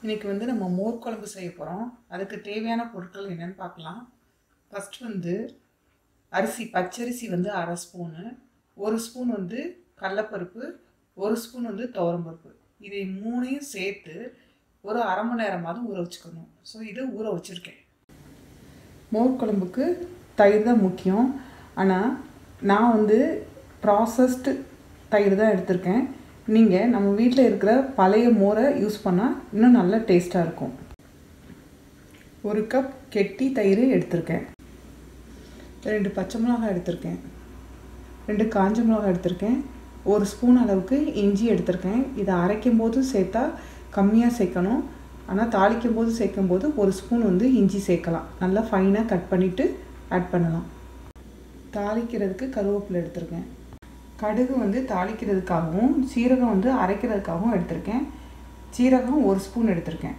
இன்றைக்கி வந்து நம்ம மோர் குழம்பு செய்ய போகிறோம் அதுக்கு தேவையான பொருட்கள் என்னென்னு பார்க்கலாம் ஃபஸ்ட் வந்து அரிசி பச்சரிசி வந்து அரை ஸ்பூனு ஒரு ஸ்பூன் வந்து கடலப்பருப்பு ஒரு ஸ்பூன் வந்து துவரம்பருப்பு இதை மூணையும் சேர்த்து ஒரு அரை மணி நேரமாவது ஊற வச்சுக்கணும் ஸோ இதை ஊற வச்சுருக்கேன் மோர் குழம்புக்கு தயிர் தான் முக்கியம் ஆனால் நான் வந்து ப்ராசஸ்டு தயிர் தான் எடுத்திருக்கேன் நீங்கள் நம்ம வீட்டில் இருக்கிற பழைய மோரை யூஸ் பண்ணால் இன்னும் நல்ல டேஸ்ட்டாக இருக்கும் ஒரு கப் கெட்டி தயிர் எடுத்திருக்கேன் ரெண்டு பச்சை மிளகாய் எடுத்திருக்கேன் ரெண்டு காஞ்ச மிளகாய் எடுத்திருக்கேன் ஒரு ஸ்பூன் அளவுக்கு இஞ்சி எடுத்திருக்கேன் இதை அரைக்கும் போது சேர்த்தா கம்மியாக சேர்க்கணும் ஆனால் தாளிக்கும் போது சேர்க்கும் போது ஒரு ஸ்பூன் வந்து இஞ்சி சேர்க்கலாம் நல்லா ஃபைனாக கட் பண்ணிவிட்டு ஆட் பண்ணலாம் தாளிக்கிறதுக்கு கருவேப்பிலை எடுத்திருக்கேன் கடுகு வந்து தாளிக்கிறதுக்காகவும் சீரகம் வந்து அரைக்கிறதுக்காகவும் எடுத்திருக்கேன் சீரகம் ஒரு ஸ்பூன் எடுத்திருக்கேன்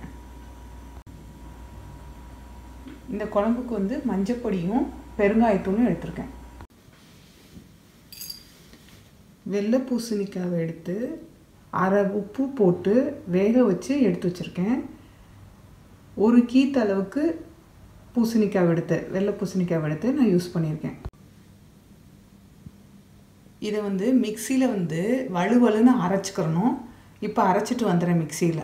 இந்த குழம்புக்கு வந்து மஞ்சப்பொடியும் பெருங்காயத்தூளும் எடுத்திருக்கேன் வெள்ளை பூசணிக்காவை எடுத்து அரை உப்பு போட்டு வேக வச்சு எடுத்து வச்சுருக்கேன் ஒரு கீத் அளவுக்கு பூசணிக்காய் எடுத்து வெள்ளை பூசணிக்காய் எடுத்து நான் யூஸ் பண்ணியிருக்கேன் இதை வந்து மிக்சியில் வந்து வலுவலுன்னு அரைச்சிக்கிறணும் இப்போ அரைச்சிட்டு வந்துடுறேன் மிக்சியில்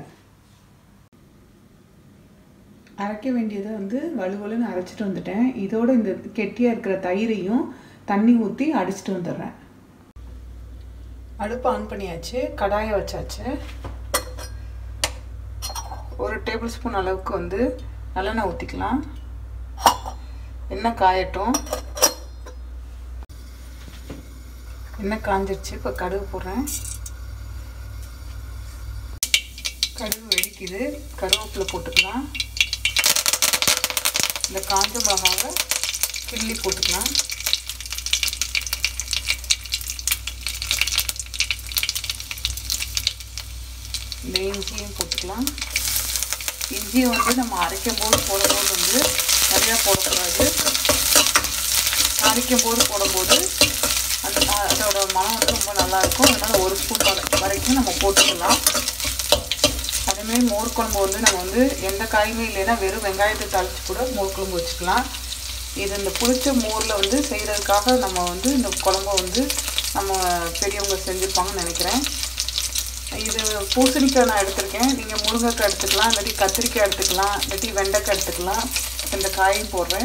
அரைக்க வேண்டியதை வந்து வலுவலுன்னு அரைச்சிட்டு வந்துட்டேன் இதோட இந்த கெட்டியாக இருக்கிற தயிரையும் தண்ணி ஊற்றி அடிச்சிட்டு வந்துடுறேன் அடுப்பு ஆன் பண்ணியாச்சு கடாயை வச்சாச்சு ஒரு டேபிள் ஸ்பூன் அளவுக்கு வந்து நல்லெண்ணெய் ஊற்றிக்கலாம் எண்ணெய் காயட்டும் எண்ணெய் காஞ்சிருச்சு இப்போ கடுகு போடுறேன் கடுகு வெடிக்குது கருவேப்பிலை போட்டுக்கலாம் இந்த காஞ்ச மிளகாவை கிள்ளி போட்டுக்கலாம் இந்த இஞ்சியும் போட்டுக்கலாம் இஞ்சியை வந்து நம்ம அரைக்கும் போது போடும்போது வந்து நிறையா போடக்கூடாது அரைக்கும் போது போடும்போது அந்த அதோட மனம் வந்து ரொம்ப நல்லாயிருக்கும் அதனால் ஒரு ஸ்பூன் வரைக்கும் நம்ம போட்டுக்கலாம் அதேமாரி மோர் குழம்பு வந்து நம்ம வந்து எந்த காயுமே இல்லைன்னா வெறும் வெங்காயத்தை தாளித்து கூட மோர் குழம்பு வச்சுக்கலாம் இது இந்த புளிச்ச மோரில் வந்து செய்கிறதுக்காக நம்ம வந்து இந்த குழம்ப வந்து நம்ம பெரியவங்க செஞ்சுருப்பாங்கன்னு நினைக்கிறேன் இது பூசணிக்காய் நான் எடுத்திருக்கேன் நீங்கள் முருங்கைக்காய் எடுத்துக்கலாம் இல்லாட்டி கத்திரிக்காய் எடுத்துக்கலாம் இல்லாட்டி வெண்டைக்காய் எடுத்துக்கலாம் இந்த காயும் போடுறேன்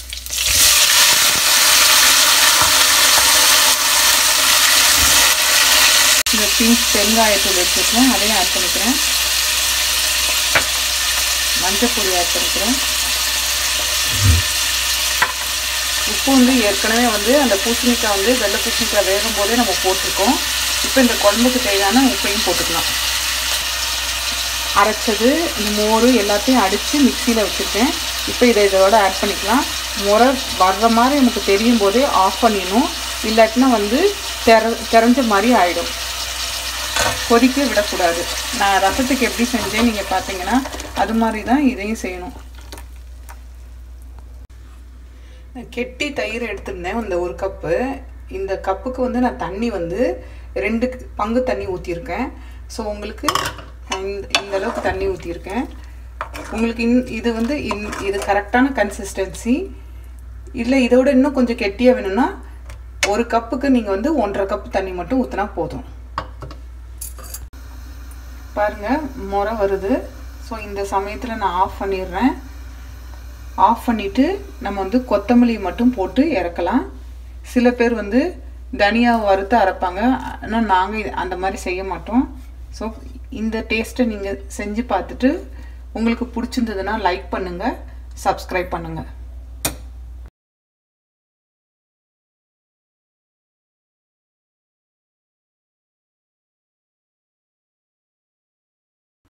இந்த பிங்க் பெருங்காயத்தூள் வச்சுருக்கேன் அதையும் ஆட் பண்ணிக்கிறேன் மஞ்சள் பொடி ஆட் பண்ணிக்கிறேன் உப்பு வந்து ஏற்கனவே வந்து அந்த பூசணிக்காய் வந்து வெள்ளை பூசணிக்காய் வேகும் போதே நம்ம போட்டிருக்கோம் இப்போ இந்த குழம்புக்கு தேவையான உப்பையும் போட்டுக்கலாம் அரைச்சது இந்த மோர் எல்லாத்தையும் அடித்து மிக்சியில் வச்சுருக்கேன் இப்போ இதை இதோட ஆட் பண்ணிக்கலாம் முறை வர்ற மாதிரி எனக்கு தெரியும் போதே ஆஃப் பண்ணிடணும் இல்லாட்டினா வந்து தெர தெரிஞ்ச மாதிரி ஆகிடும் கொதிக்க விடக்கூடாது நான் ரசத்துக்கு எப்படி செஞ்சேன் நீங்கள் பார்த்தீங்கன்னா அது மாதிரி தான் இதையும் செய்யணும் கெட்டி தயிர் எடுத்திருந்தேன் இந்த ஒரு கப்பு இந்த கப்புக்கு வந்து நான் தண்ணி வந்து ரெண்டு பங்கு தண்ணி ஊற்றிருக்கேன் ஸோ உங்களுக்கு இந்த இந்த அளவுக்கு தண்ணி ஊற்றிருக்கேன் உங்களுக்கு இன் இது வந்து இன் இது கரெக்டான கன்சிஸ்டன்சி இல்லை இதோட இன்னும் கொஞ்சம் கெட்டியாக வேணும்னா ஒரு கப்புக்கு நீங்கள் வந்து ஒன்றரை கப்பு தண்ணி மட்டும் ஊற்றினா போதும் பாருங்கள் முறை வருது ஸோ இந்த சமயத்தில் நான் ஆஃப் பண்ணிடுறேன் ஆஃப் பண்ணிவிட்டு நம்ம வந்து கொத்தமல்லி மட்டும் போட்டு இறக்கலாம் சில பேர் வந்து தனியா வறுத்து அரைப்பாங்க ஆனால் நாங்கள் அந்த மாதிரி செய்ய மாட்டோம் ஸோ இந்த டேஸ்ட்டை நீங்கள் செஞ்சு பார்த்துட்டு உங்களுக்கு பிடிச்சிருந்ததுன்னா லைக் பண்ணுங்கள் சப்ஸ்கிரைப் பண்ணுங்கள்